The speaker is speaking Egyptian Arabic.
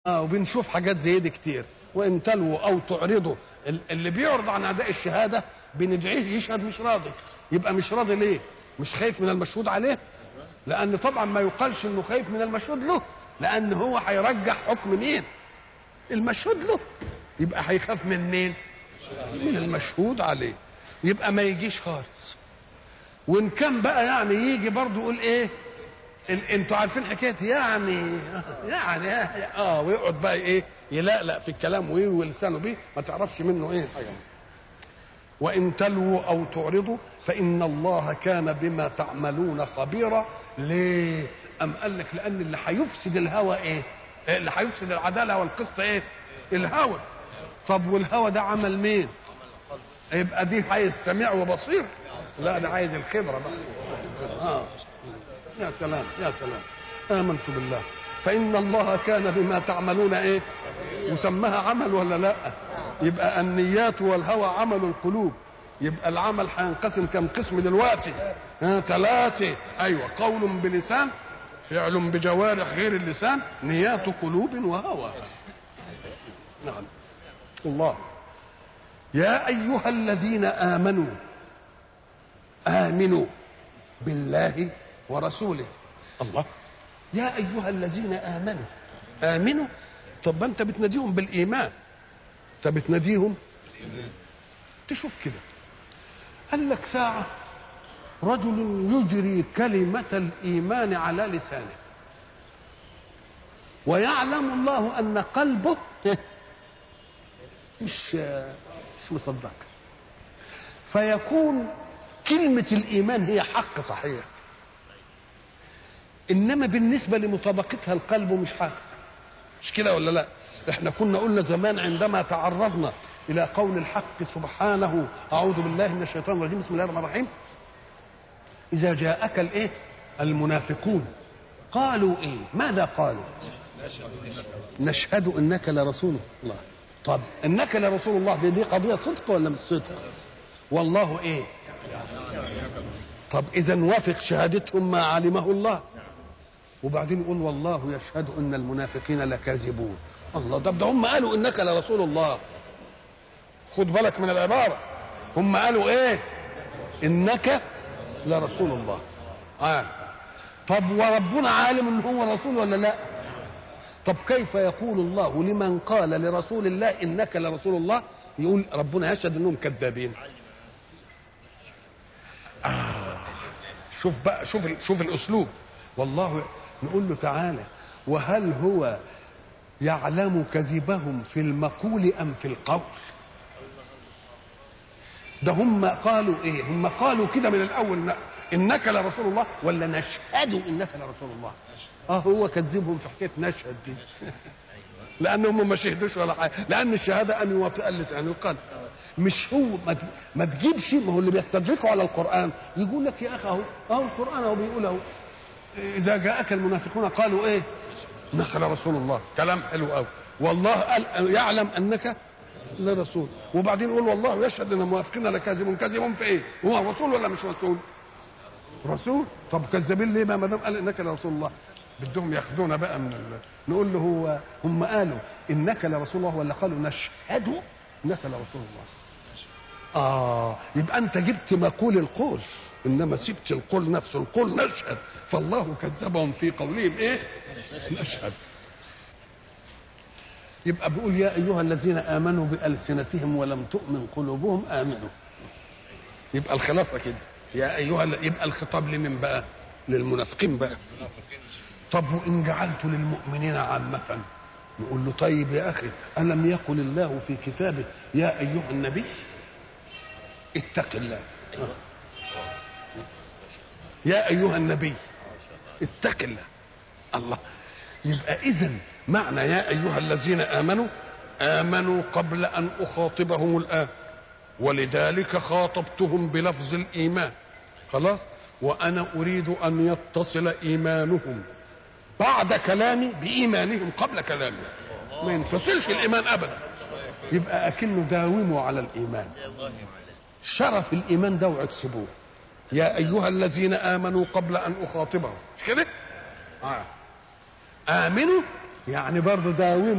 اه وبنشوف حاجات زي دي كتير وان تلووا او تعرضوا ال- اللي بيعرض عن اداء الشهاده بندعيه يشهد مش راضي يبقى مش راضي ليه مش خايف من المشهود عليه لان طبعا ما يقالش انه خايف من المشهود له لان هو هيرجح حكم مين المشهود له يبقى هيخاف من مين من المشهود عليه يبقى ما يجيش خالص وان كان بقى يعني يجي برضه يقول ايه ال- انتوا عارفين حكايه يعني يعني اه ويقعد بقى ايه يلقلق في الكلام ويروي لسانه بيه ما تعرفش منه ايه حاجه وان تلووا او تعرضوا فان الله كان بما تعملون خبيرا ليه ام قال لك لان اللي هيفسد الهوى ايه إيه اللي هيفسد العداله والقسط ايه الهوى طب والهوى ده عمل مين يبقى دي عايز سميع وبصير لا ده عايز الخبره بقى اه يا سلام يا سلام آمنت بالله فإن الله كان بما تعملون إيه وسماها عمل ولا لا يبقى النيات والهوى عمل القلوب يبقى العمل هينقسم كم قسم دلوقتي ها ثلاثة أيوة قول بلسان فعل بجوارح غير اللسان نيات قلوب وهوى نعم الله يا أيها الذين آمنوا آمنوا بالله ورسوله الله يا ايها الذين امنوا امنوا طب ما انت بتناديهم بالايمان انت بتناديهم تشوف كده قال لك ساعه رجل يجري كلمه الايمان على لسانه ويعلم الله ان قلبه مش مش مصدق فيكون كلمه الايمان هي حق صحيح انما بالنسبه لمطابقتها القلب مش حق مش كده ولا لا احنا كنا قلنا زمان عندما تعرضنا الى قول الحق سبحانه اعوذ بالله من الشيطان الرجيم بسم الله الرحمن الرحيم اذا جاءك الايه المنافقون قالوا ايه ماذا قالوا نشهد انك لرسول الله طب انك لرسول الله دي, دي قضيه صدق ولا مش صدق والله ايه طب اذا وافق شهادتهم ما علمه الله وبعدين يقول والله يشهد ان المنافقين لكاذبون الله طب ده هم قالوا انك لرسول الله خد بالك من العباره هم قالوا ايه انك لرسول الله آه. طب وربنا عالم ان هو رسول ولا لا طب كيف يقول الله لمن قال لرسول الله انك لرسول الله يقول ربنا يشهد انهم كذابين آه. شوف بقى شوف شوف الاسلوب والله نقول له تعالى وهل هو يعلم كذبهم في المقول ام في القول ده هم قالوا ايه هم قالوا كده من الاول انك لرسول الله ولا نشهد انك لرسول الله اه هو كذبهم في حكايه نشهد دي لانهم ما شهدوش ولا حاجه لان الشهاده ان يوطئ اللسان القلب مش هو ما, ما تجيبش ما هو اللي بيستدركوا على القران يقول لك يا اخي اهو اهو القران اهو بيقول اهو اذا جاءك المنافقون قالوا ايه نخل رسول الله كلام حلو قوي والله قال يعلم انك لرسول وبعدين يقول والله يشهد ان المنافقين لكاذبون كاذبون في ايه هو رسول ولا مش رسول رسول طب كذابين ليه ما دام قال انك لرسول الله بدهم ياخذونا بقى من ال... نقول له هو هم قالوا انك لرسول الله ولا قالوا نشهد انك لرسول الله اه يبقى انت جبت مقول القول انما سبت القول نفسه القول نشهد فالله كذبهم في قولهم ايه نشهد يبقى بيقول يا ايها الذين امنوا بالسنتهم ولم تؤمن قلوبهم امنوا يبقى الخلاصه كده يا ايها يبقى الخطاب لمن بقى للمنافقين بقى طب وان جعلت للمؤمنين عامه نقول له طيب يا اخي الم يقل الله في كتابه يا ايها النبي اتق الله يا ايها النبي اتق الله الله يبقى اذا معنى يا ايها الذين امنوا امنوا قبل ان اخاطبهم الان ولذلك خاطبتهم بلفظ الايمان خلاص وانا اريد ان يتصل ايمانهم بعد كلامي بايمانهم قبل كلامي ما ينفصلش الايمان ابدا يبقى اكنه داوموا على الايمان شرف الايمان ده واكسبوه يا ايها الذين امنوا قبل ان اخاطبهم مش كده آه. امنوا يعني برضه داوموا